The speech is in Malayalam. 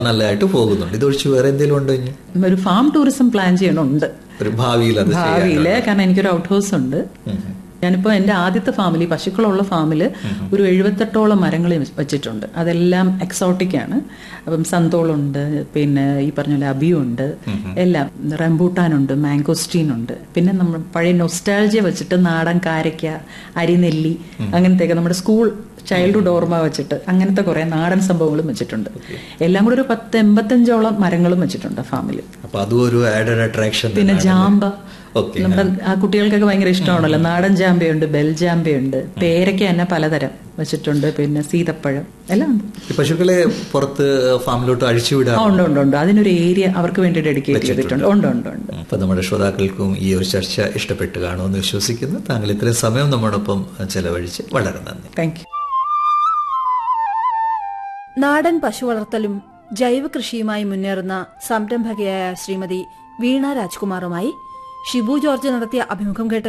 നല്ലതായിട്ട് പോകുന്നുണ്ട് ഇതൊഴിച്ച് വേറെ എന്തെങ്കിലും ഉണ്ടോ ഇനി ഒരു ഫാം ടൂറിസം പ്ലാൻ ചെയ്യണമുണ്ട് ഒരു ഭാവിയിൽ അത് ഭാവിയില് കാരണം എനിക്കൊരു ഔട്ട് ഹൗസ് ഉണ്ട് ഞാനിപ്പോ എന്റെ ആദ്യത്തെ ഫാമിലി പശുക്കളുള്ള ഫാമില് ഒരു എഴുപത്തെട്ടോളം മരങ്ങൾ വെച്ചിട്ടുണ്ട് അതെല്ലാം എക്സോട്ടിക് ആണ് അപ്പം സന്തോളുണ്ട് പിന്നെ ഈ പറഞ്ഞ പോലെ അബിയുണ്ട് എല്ലാം റംബൂട്ടാനുണ്ട് മാംഗോസ്റ്റീൻ ഉണ്ട് പിന്നെ നമ്മൾ പഴയ നൊസ്റ്റാൾജിയ വെച്ചിട്ട് നാടൻ കാരയ്ക്ക അരിനെല്ലി അങ്ങനത്തെയൊക്കെ നമ്മുടെ സ്കൂൾ ചൈൽഡ്ഹുഡ് ഓർമ്മ വെച്ചിട്ട് അങ്ങനത്തെ കുറെ നാടൻ സംഭവങ്ങളും വെച്ചിട്ടുണ്ട് എല്ലാം കൂടെ ഒരു പത്ത് എൺപത്തഞ്ചോളം മരങ്ങളും വെച്ചിട്ടുണ്ട് ഫാമിൽ അപ്പൊ അതും ഒരു ആഡഡ് അട്രാക്ഷൻ പിന്നെ ജാമ്പ ഓക്കെ നമ്മുടെ ആ കുട്ടികൾക്കൊക്കെ ഭയങ്കര ഇഷ്ടമാണല്ലോ നാടൻ ജാമ്പയുണ്ട് ബെൽ ജാമ്പയുണ്ട് പേരയ്ക്ക തന്നെ പലതരം വെച്ചിട്ടുണ്ട് പിന്നെ സീതപ്പഴം എല്ലാം ഉണ്ട് ഈ പശുക്കളെ പുറത്ത് ഫാമിലോട്ട് അഴിച്ചുവിടാം ആ, ഉണ്ട് ഉണ്ട് ഉണ്ട് അതിനൊരു ഏരിയ അവർക്ക് വേണ്ടി ഡെഡിക്കേറ്റ് ചെയ്തിട്ടുണ്ട് ഉണ്ട് ഉണ്ട് ഉണ്ട് അപ്പൊ നമ്മുടെ ശ്രോതാക്കൾക്കും ഈ ഒരു ചർച്ച ഇഷ്ടപ്പെട്ട് കാണുമെന്ന് വിശ്വസിക്കുന്നു താങ്കൾ ഇത്രയും സമയം നമ്മോടൊപ്പം ചെലവഴിച്ച് വളരെ നന്ദി താങ്ക് യു നാടൻ പശു വളർത്തലും ജൈവ കൃഷിയുമായി മുന്നേറുന്ന സംരംഭകയായ ശ്രീമതി വീണ രാജ്കുമാറുമായി ഷിബു ജോർജ് നടത്തിയ അഭിമുഖം കേട്ട